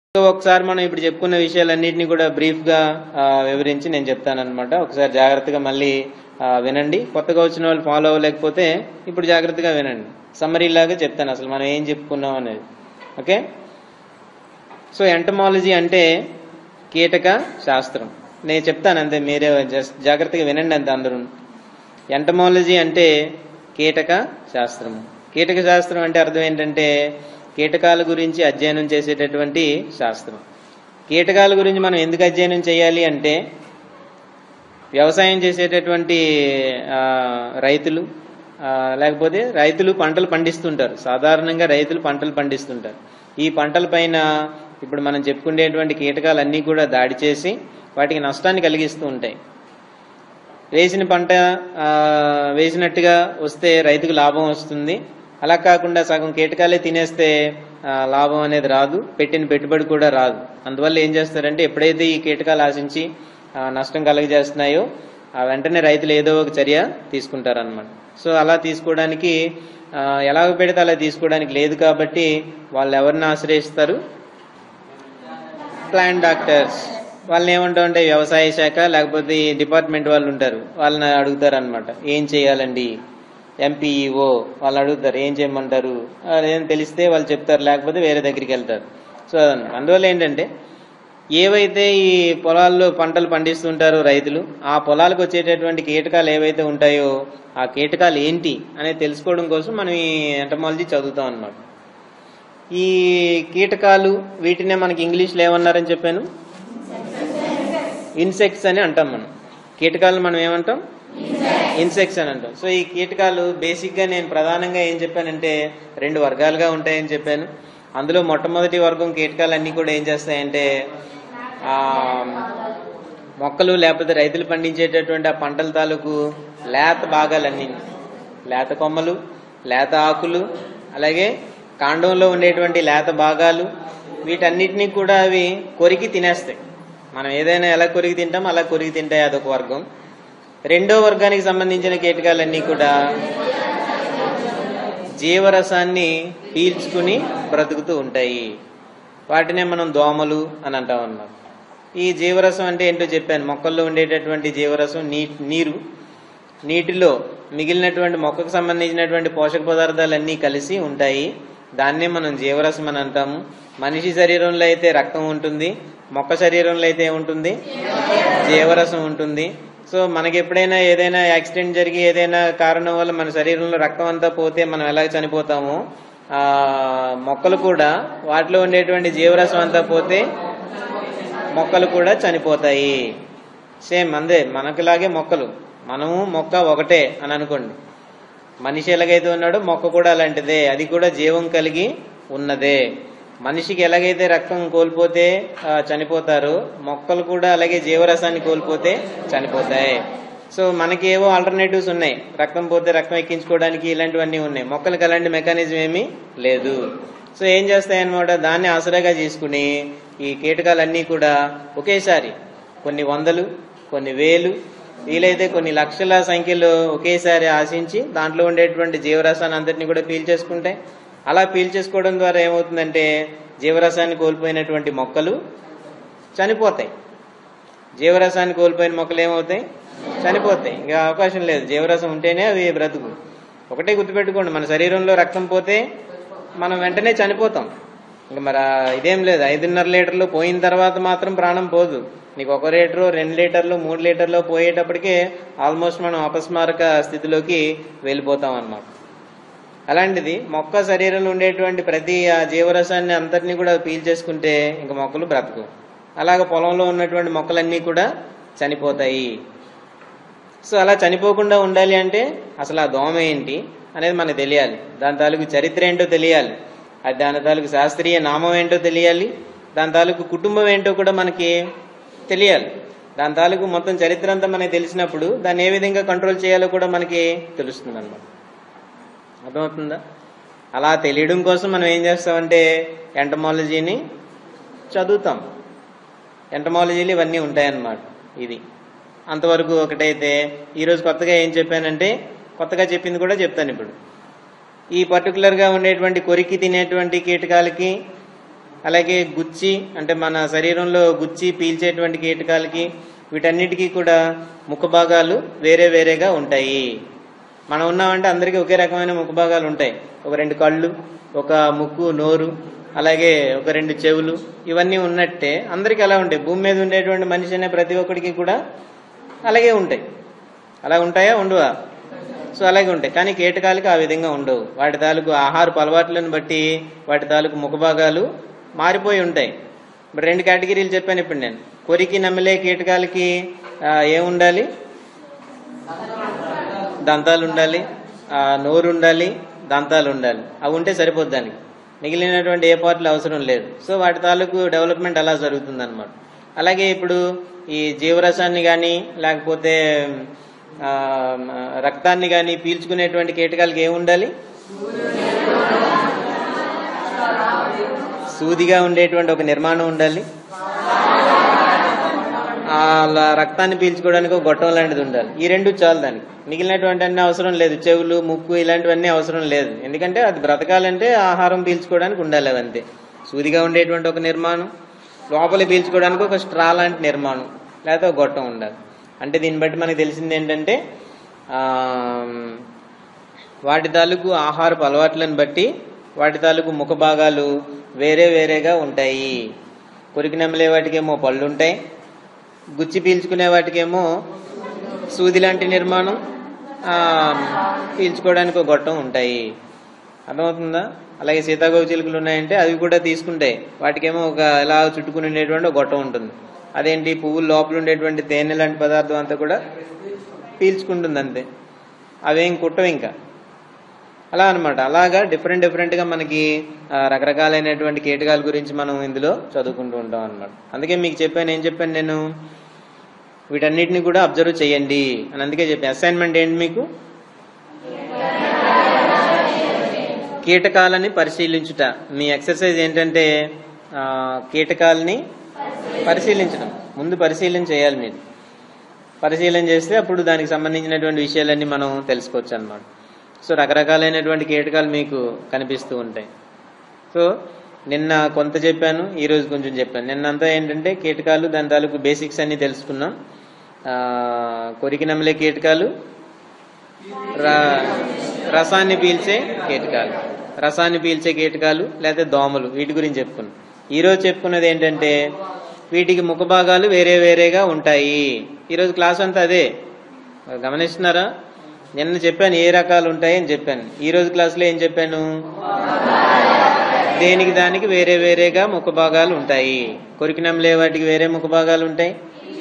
So ఒకసారి మనం ఇప్పుడు చెప్పుకున్న విషయాలన్నింటినీ కూడా బ్రీఫ్ గా ఆ, వివరించి నేను చెప్తానన్నమాట ఒకసారి జాగ్రత్తగా మళ్ళీ ఆ, వినండి కొత్తగా వచ్చిన వాళ్ళు ఫాలో అవ్వలేకపోతే ఇప్పుడు జాగ్రత్తగా వినండి సమ్మరీ లాగా చెప్తాను అసలు మనం ఏం చెప్పుకున్నాం అనేది ఓకే సో ఎంటమాలజీ అంటే కీటక శాస్త్రం నేను చెప్తాను అంతే మీరే జస్ట్ జాగ్రత్తగా వినండి అంతే అందరూ ఎంటమాలజీ అంటే కీటక శాస్త్రము కీటక శాస్త్రం అంటే అర్థం ఏంటంటే కీటకాల గురించి అధ్యయనం చేసేటటువంటి శాస్త్రం కీటకాల గురించి మనం ఎందుకు అధ్యయనం చేయాలి అంటే వ్యవసాయం చేసేటటువంటి ఆ, రైతులు ఆ, లేకపోతే రైతులు పంటలు పండిస్తుంటారు సాధారణంగా రైతులు పంటలు పండిస్తుంటారు ఈ పంటల పైన ఇప్పుడు మనం చెప్పుకునేటువంటి కీటకాలన్నీ కూడా దాడి చేసి వాటికి నష్టాన్ని కలిగిస్తూ ఉంటాయి వేసిన పంట ఆ, వేసినట్టుగా వస్తే రైతుకు లాభం వస్తుంది అలా కాకుండా సగం కీటకాలే తినేస్తే ఆ, లాభం అనేది రాదు పెట్టిన పెట్టుబడి కూడా రాదు అందువల్ల ఏం చేస్తారంటే ఎప్పుడైతే ఈ కీటకాలు ఆశించి ఆ, నష్టం కలుగజేస్తున్నాయో ఆ వెంటనే రైతులు ఏదో ఒక చర్య తీసుకుంటారనమాట సో అలా తీసుకోవడానికి ఆ, ఎలాగ పెడితే అలా తీసుకోవడానికి లేదు కాబట్టి వాళ్ళు ఎవరిని ఆశ్రయిస్తారు ప్లాంట్ డాక్టర్స్ వాళ్ళని ఏమంటాం అంటే వ్యవసాయ శాఖ లేకపోతే ఈ డిపార్ట్మెంట్ వాళ్ళు ఉంటారు వాళ్ళని అడుగుతారు అనమాట ఏం చేయాలండి ఎంపీఈఓ వాళ్ళు అడుగుతారు ఏం చేయమంటారు అదేం తెలిస్తే వాళ్ళు చెప్తారు లేకపోతే వేరే దగ్గరికి వెళ్తారు సో అదన్నమాట. అందువల్ల ఏంటంటే ఏవైతే ఈ పొలాల్లో పంటలు పండిస్తుంటారో రైతులు ఆ పొలాలకు వచ్చేటటువంటి కీటకాలు ఏవైతే ఉంటాయో ఆ కీటకాలు ఏంటి అనేది తెలుసుకోవడం కోసం మనం ఈ ఎంటమాలజీ చదువుతాం అన్నమాట ఈ కీటకాలు వీటినే మనకి ఇంగ్లీష్లో ఏమన్నారని చెప్పాను ఇన్సెక్ట్స్ అని అంటాం మనం కీటకాలు మనం ఏమంటాం ఇన్సెక్ట్స్ అని అంటాం సో ఈ కీటకాలు బేసిక్ గా నేను ప్రధానంగా ఏం చెప్పానంటే రెండు వర్గాలుగా ఉంటాయని చెప్పాను అందులో మొట్టమొదటి వర్గం కీటకాలు అన్ని కూడా ఏం చేస్తాయంటే ఆ మొక్కలు లేకపోతే రైతులు పండించేటటువంటి ఆ పంటల తాలూకు లేత భాగాలన్నీ లేత కొమ్మలు లేత ఆకులు అలాగే కాండంలో ఉండేటువంటి లేత భాగాలు వీటన్నిటినీ కూడా అవి కొరికి తినేస్తాయి మనం ఏదైనా ఎలా కొరికి తింటాం అలా కొరికి తింటాయి అదొక వర్గం రెండో వర్గానికి సంబంధించిన కీటకాలన్నీ కూడా జీవరసాన్ని పీల్చుకుని బ్రతుకుతూ ఉంటాయి వాటినే మనం దోమలు అని అంటాం అన్నమాట ఈ జీవరసం అంటే ఏంటో చెప్పాను మొక్కల్లో ఉండేటటువంటి జీవరసం నీ నీరు నీటిలో మిగిలినటువంటి మొక్కకు సంబంధించినటువంటి పోషక పదార్థాలన్నీ కలిసి ఉంటాయి దాన్నే మనం జీవరసం అని అంటాము మనిషి శరీరంలో అయితే రక్తం ఉంటుంది మొక్క శరీరంలో అయితే ఏముంటుంది జీవరసం ఉంటుంది సో మనకి ఎప్పుడైనా ఏదైనా యాక్సిడెంట్ జరిగి ఏదైనా కారణం వల్ల మన శరీరంలో రక్తం అంతా పోతే మనం ఎలా చనిపోతామో ఆ మొక్కలు కూడా వాటిలో ఉండేటువంటి జీవరసం అంతా పోతే మొక్కలు కూడా చనిపోతాయి సేమ్ అందే మనకిలాగే మొక్కలు మనము మొక్క ఒకటే అని అనుకోండి మనిషి ఎలాగైతే ఉన్నాడో మొక్క కూడా అలాంటిదే అది కూడా జీవం కలిగి ఉన్నదే మనిషికి ఎలాగైతే రక్తం కోల్పోతే ఆ, చనిపోతారో మొక్కలు కూడా అలాగే జీవరసాన్ని కోల్పోతే చనిపోతాయి సో మనకి ఏవో ఆల్టర్నేటివ్స్ ఉన్నాయి రక్తం పోతే రక్తం ఎక్కించుకోవడానికి ఇలాంటివన్నీ ఉన్నాయి మొక్కలకు అలాంటి మెకానిజం ఏమీ లేదు సో ఏం చేస్తాయి అనమాట దాన్ని ఆసరాగా తీసుకుని ఈ కీటకాలన్నీ కూడా ఒకేసారి కొన్ని వందలు కొన్ని వేలు వీలైతే కొన్ని లక్షల సంఖ్యలో ఒకేసారి ఆశించి దాంట్లో ఉండేటువంటి జీవరసాన్ని అంతటిని కూడా పీల్చేసుకుంటాయి అలా పీల్చేసుకోవడం ద్వారా ఏమవుతుందంటే జీవరసాన్ని కోల్పోయినటువంటి మొక్కలు చనిపోతాయి జీవరసాన్ని కోల్పోయిన మొక్కలు ఏమవుతాయి చనిపోతాయి ఇంకా అవకాశం లేదు జీవరసం ఉంటేనే అవి బ్రతుకు ఒకటే గుర్తుపెట్టుకోండి మన శరీరంలో రక్తం పోతే మనం వెంటనే చనిపోతాం ఇంకా మరి ఆ ఇదేం లేదు ఐదున్నర లీటర్లు పోయిన తర్వాత మాత్రం ప్రాణం పోదు నీకు ఒక లీటరు రెండు లీటర్లు మూడు లీటర్లు పోయేటప్పటికే ఆల్మోస్ట్ మనం అపస్మారక స్థితిలోకి వెళ్ళిపోతాం అన్నమాట అలాంటిది మొక్క శరీరంలో ఉండేటువంటి ప్రతి ఆ జీవరసాన్ని అంతటినీ కూడా పీల్చేసుకుంటే ఇంకా మొక్కలు బ్రతకు అలాగ పొలంలో ఉన్నటువంటి మొక్కలన్నీ కూడా చనిపోతాయి సో అలా చనిపోకుండా ఉండాలి అంటే అసలు ఆ దోమ ఏంటి అనేది మనకు తెలియాలి దాని తాలూకు చరిత్ర ఏంటో తెలియాలి అది దాని తాలూకు శాస్త్రీయ నామం ఏంటో తెలియాలి దాని తాలూకు కుటుంబం ఏంటో కూడా మనకి తెలియాలి దాని తాలూకు మొత్తం చరిత్ర అంతా మనకి తెలిసినప్పుడు దాన్ని ఏ విధంగా కంట్రోల్ చేయాలో కూడా మనకి తెలుస్తుంది అనమాట అర్థమవుతుందా అలా తెలియడం కోసం మనం ఏం చేస్తామంటే ఎంటమాలజీని చదువుతాం ఎంటమాలజీలు ఇవన్నీ ఉంటాయన్నమాట ఇది అంతవరకు ఒకటైతే ఈరోజు కొత్తగా ఏం చెప్పానంటే కొత్తగా చెప్పింది కూడా చెప్తాను ఇప్పుడు ఈ పర్టికులర్గా ఉండేటువంటి కొరికి తినేటువంటి కీటకాలకి అలాగే గుచ్చి అంటే మన శరీరంలో గుచ్చి పీల్చేటువంటి కీటకాలకి వీటన్నిటికీ కూడా ముఖ భాగాలు వేరే వేరేగా ఉంటాయి మనం ఉన్నామంటే అందరికీ ఒకే రకమైన ముఖ భాగాలు ఉంటాయి ఒక రెండు కళ్ళు ఒక ముక్కు నోరు అలాగే ఒక రెండు చెవులు ఇవన్నీ ఉన్నట్టే అందరికీ అలా ఉంటాయి భూమి మీద ఉండేటువంటి మనిషి అనే ప్రతి ఒక్కడికి కూడా అలాగే ఉంటాయి అలా ఉంటాయా ఉండవా సో అలాగే ఉంటాయి కానీ కీటకాలకి ఆ విధంగా ఉండవు వాటి తాలూకు ఆహారపు అలవాట్లను బట్టి వాటి తాలూకు ముఖభాగాలు మారిపోయి ఉంటాయి ఇప్పుడు రెండు కేటగిరీలు చెప్పాను ఇప్పుడు నేను కొరికి నమిలే కీటకాలకి ఆ, ఏముండాలి దంతాలు ఉండాలి ఆ, నోరు ఉండాలి దంతాలు ఉండాలి అవి ఉంటే సరిపోద్ది దానికి మిగిలినటువంటి ఏ పార్ట్లు అవసరం లేదు సో వాటి తాలూకు డెవలప్మెంట్ అలా జరుగుతుంది అనమాట అలాగే ఇప్పుడు ఈ జీవరసాన్ని కానీ లేకపోతే ఆ, రక్తాన్ని కానీ పీల్చుకునేటువంటి కీటకాలకి ఏమి ఉండాలి సూదిగా ఉండేటువంటి ఒక నిర్మాణం ఉండాలి ఆ ల- రక్తాన్ని పీల్చుకోవడానికి ఒక గొట్టం లాంటిది ఉండాలి ఈ రెండు చాలు దానికి మిగిలినటువంటి అన్ని అవసరం లేదు చెవులు ముక్కు ఇలాంటివన్నీ అవసరం లేదు ఎందుకంటే అది బ్రతకాలంటే ఆహారం పీల్చుకోవడానికి ఉండాలి అవి అంతే సూదిగా ఉండేటువంటి ఒక నిర్మాణం లోపల పీల్చుకోవడానికి ఒక స్ట్రా లాంటి నిర్మాణం లేకపోతే ఒక గొట్టం ఉండాలి అంటే దీన్ని బట్టి మనకు తెలిసింది ఏంటంటే ఆ, వాటి తాలూకు ఆహారపు అలవాట్లను బట్టి వాటి తాలూకు ముఖ భాగాలు వేరే వేరేగా ఉంటాయి కొరికి నమ్మలే వాటికేమో పళ్ళు ఉంటాయి గుచ్చి పీల్చుకునే వాటికేమో సూది లాంటి నిర్మాణం ఆ, పీల్చుకోవడానికి ఒక గొట్టం ఉంటాయి అర్థమవుతుందా అలాగే సీతాకోక చిలుకలు ఉన్నాయంటే అవి కూడా తీసుకుంటాయి వాటికేమో ఒక ఇలా చుట్టుకుని ఉండేటువంటి ఒక గొట్టం ఉంటుంది అదేంటి పువ్వుల లోపల ఉండేటువంటి తేనె లాంటి పదార్థం అంతా కూడా పీల్చుకుంటుంది అంతే అవేం కుట్టవు ఇంకా అలా అన్నమాట అలాగా డిఫరెంట్ డిఫరెంట్గా మనకి ఆ, రకరకాలైనటువంటి కీటకాల గురించి మనం ఇందులో చదువుకుంటూ ఉంటాం అన్నమాట అందుకే మీకు చెప్పాను ఏం చెప్పాను నేను వీటన్నిటిని కూడా అబ్జర్వ్ చేయండి అని అందుకే చెప్పాను అసైన్మెంట్ ఏంటి మీకు కీటకాలని పరిశీలించుట మీ ఎక్సర్సైజ్ ఏంటంటే ఆ, కీటకాలని పరిశీలించడం ముందు పరిశీలన చేయాలి మీరు పరిశీలన చేస్తే అప్పుడు దానికి సంబంధించినటువంటి విషయాలన్నీ మనం తెలుసుకోవచ్చు అన్నమాట సో రకరకాలైనటువంటి కీటకాలు మీకు కనిపిస్తూ ఉంటాయి సో నిన్న కొంత చెప్పాను ఈ రోజు కొంచెం చెప్పాను నిన్నంతా ఏంటంటే కీటకాలు దాని తాలూకు బేసిక్స్ అన్ని తెలుసుకున్నాం ఆ, కొరికి నమ్మలే కీటకాలు ర- రసాన్ని పీల్చే కీటకాలు రసాన్ని పీల్చే కీటకాలు లేకపోతే దోమలు వీటి గురించి చెప్పుకున్నాం ఈరోజు చెప్పుకున్నది ఏంటంటే వీటికి ముఖ భాగాలు వేరే వేరేగా ఉంటాయి ఈరోజు క్లాస్ అంతా అదే గమనిస్తున్నారా నిన్న చెప్పాను ఏ రకాలు ఉంటాయి అని చెప్పాను ఈ రోజు క్లాస్లో ఏం చెప్పాను దేనికి దానికి వేరే వేరేగా ముఖ భాగాలు ఉంటాయి కొరికి నమ్మలే వాటికి వేరే ముఖ భాగాలు ఉంటాయి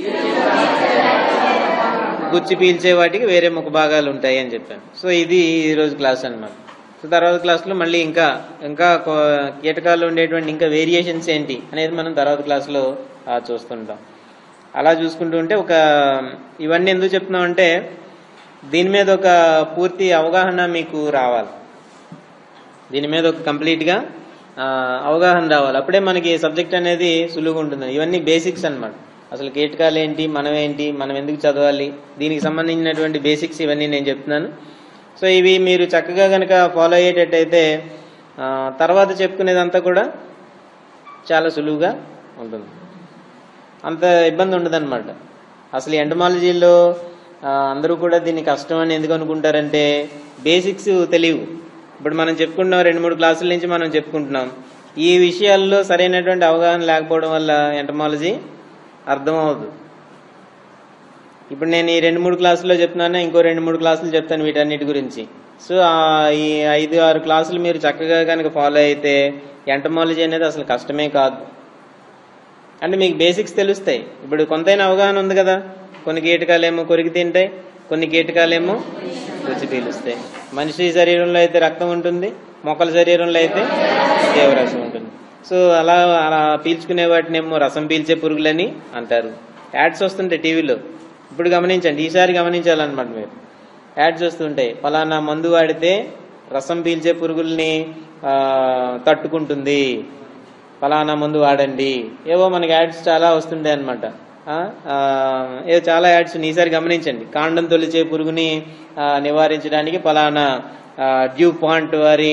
గుచ్చి పీల్చే వాటికి వేరే ముఖ భాగాలు ఉంటాయి అని చెప్పాను సో ఇది ఈ రోజు క్లాస్ అన్నమాట సో తర్వాత క్లాస్లో మళ్ళీ ఇంకా ఇంకా కొ- కీటకాల్లో ఉండేటువంటి ఇంకా వేరియేషన్స్ ఏంటి అనేది మనం తర్వాత క్లాస్లో ఆ, చూస్తుంటాం అలా చూసుకుంటూ ఉంటే ఒక ఇవన్నీ ఎందుకు చెప్తున్నాం అంటే దీని మీద ఒక పూర్తి అవగాహన మీకు రావాలి దీని మీద ఒక కంప్లీట్గా ఆ, అవగాహన రావాలి అప్పుడే మనకి సబ్జెక్ట్ అనేది సులువుగా ఉంటుంది ఇవన్నీ బేసిక్స్ అన్నమాట అసలు కీటకాలు ఏంటి మనం ఏంటి మనం ఎందుకు చదవాలి దీనికి సంబంధించినటువంటి బేసిక్స్ ఇవన్నీ నేను చెప్తున్నాను సో ఇవి మీరు చక్కగా కనుక ఫాలో అయ్యేటట్టయితే ఆ, తర్వాత చెప్పుకునేదంతా కూడా చాలా సులువుగా ఉంటుంది అంత ఇబ్బంది ఉండదన్నమాట అసలు ఎంటమాలజీలో అందరూ కూడా దీన్ని కష్టం అని ఎందుకు అనుకుంటారంటే బేసిక్స్ తెలియవు ఇప్పుడు మనం చెప్పుకుంటున్నాం రెండు మూడు క్లాసుల నుంచి మనం చెప్పుకుంటున్నాం ఈ విషయాల్లో సరైనటువంటి అవగాహన లేకపోవడం వల్ల ఎంటమాలజీ అర్థమవుతుంది ఇప్పుడు నేను ఈ రెండు మూడు క్లాసుల్లో చెప్తున్నాను ఇంకో రెండు మూడు క్లాసులు చెప్తాను వీటన్నిటి గురించి సో ఆ ఈ ఐదు ఆరు క్లాసులు మీరు చక్కగా కనుక ఫాలో అయితే ఎంటమాలజీ అనేది అసలు కష్టమే కాదు అంటే మీకు బేసిక్స్ తెలుస్తాయి ఇప్పుడు కొంతైనా అవగాహన ఉంది కదా కొన్ని కీటకాలేమో కొరికి తింటాయి కొన్ని కీటకాలేమో రుచి పీలుస్తాయి మనిషి శరీరంలో అయితే రక్తం ఉంటుంది మొక్కల శరీరంలో అయితే జీవరసం ఉంటుంది సో అలా అలా పీల్చుకునే వాటినేమో రసం పీల్చే పురుగులని అంటారు యాడ్స్ వస్తుంటాయి టీవీలో ఇప్పుడు గమనించండి ఈసారి గమనించాలన్నమాట మీరు యాడ్స్ వస్తుంటాయి ఫలానా మందు వాడితే రసం పీల్చే పురుగుల్ని ఆ, తట్టుకుంటుంది ఫలానా మందు వాడండి ఏవో మనకి యాడ్స్ చాలా వస్తుంటాయి అనమాట ఏవో చాలా యాడ్స్ ఈసారి గమనించండి కాండం తొలిచే పురుగుని ఆ, నివారించడానికి ఫలానా డ్యూ పాయింట్ వారి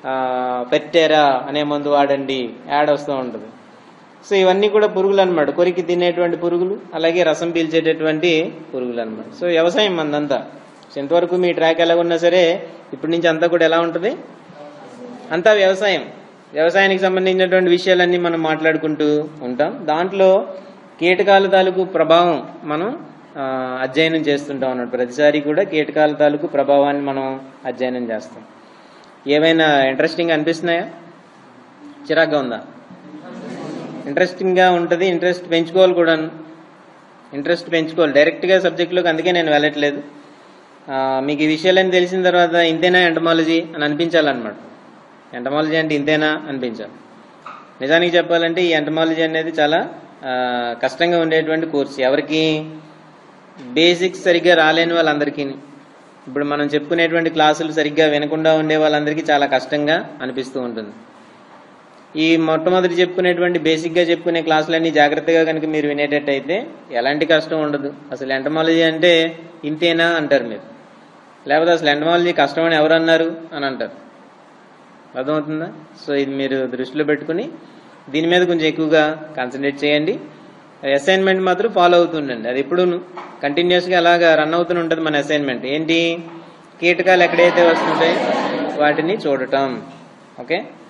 పెట్టారా అనే మందు వాడండి యాడ్ వస్తూ ఉంటుంది సో ఇవన్నీ కూడా పురుగులు అనమాట కొరికి తినేటువంటి పురుగులు అలాగే రసం పీల్చేటటువంటి పురుగులు అనమాట సో వ్యవసాయం మందంతా సో ఇంతవరకు మీ ట్రాక్ ఎలా ఉన్నా సరే ఇప్పటి నుంచి అంతా కూడా ఎలా ఉంటుంది అంతా వ్యవసాయం వ్యవసాయానికి సంబంధించినటువంటి విషయాలన్నీ మనం మాట్లాడుకుంటూ ఉంటాం దాంట్లో కీటకాల తాలూకు ప్రభావం మనం ఆ, అధ్యయనం చేస్తుంటాం అన్నట్టు ప్రతిసారి కూడా కీటకాల తాలూకు ప్రభావాన్ని మనం అధ్యయనం చేస్తాం ఏమైనా ఇంట్రెస్టింగ్ అనిపిస్తున్నాయా చిరాగ్గా ఉందా ఇంట్రెస్టింగ్గా ఉంటుంది ఇంట్రెస్ట్ పెంచుకోవాలి కూడా ఇంట్రెస్ట్ పెంచుకోవాలి డైరెక్ట్గా సబ్జెక్టులోకి అందుకే నేను వెళ్ళట్లేదు ఆ, మీకు ఈ విషయాలన్నీ తెలిసిన తర్వాత ఇంతేనా ఎంటమాలజీ అని అనిపించాలన్నమాట ఎంటమాలజీ అంటే ఇంతేనా అనిపించాలి నిజానికి చెప్పాలంటే ఈ ఎంటమాలజీ అనేది చాలా ఆ, కష్టంగా ఉండేటువంటి కోర్స్ ఎవరికి బేసిక్స్ సరిగ్గా రాలేని వాళ్ళందరికీ ఇప్పుడు మనం చెప్పుకునేటువంటి క్లాసులు సరిగ్గా వినకుండా ఉండే వాళ్ళందరికీ చాలా కష్టంగా అనిపిస్తూ ఉంటుంది ఈ మొట్టమొదటి చెప్పుకునేటువంటి బేసిక్గా చెప్పుకునే క్లాసులన్నీ జాగ్రత్తగా కనుక మీరు వినేటట్టయితే ఎలాంటి కష్టం ఉండదు అసలు ఎంటమాలజీ అంటే ఇంతేనా అంటారు మీరు లేకపోతే అసలు ఎంటమాలజీ కష్టం అని ఎవరు అన్నారు అని అంటారు అర్థమవుతుందా సో ఇది మీరు దృష్టిలో పెట్టుకుని దీని మీద కొంచెం ఎక్కువగా కాన్సన్ట్రేట్ చేయండి అసైన్మెంట్ మాత్రం ఫాలో అవుతుండండి అది ఎప్పుడు కంటిన్యూస్గా అలాగా రన్ అవుతూనే ఉంటుంది మన అసైన్మెంట్ ఏంటి కీటకాలు ఎక్కడైతే వస్తుంటాయో వాటిని చూడటం ఓకే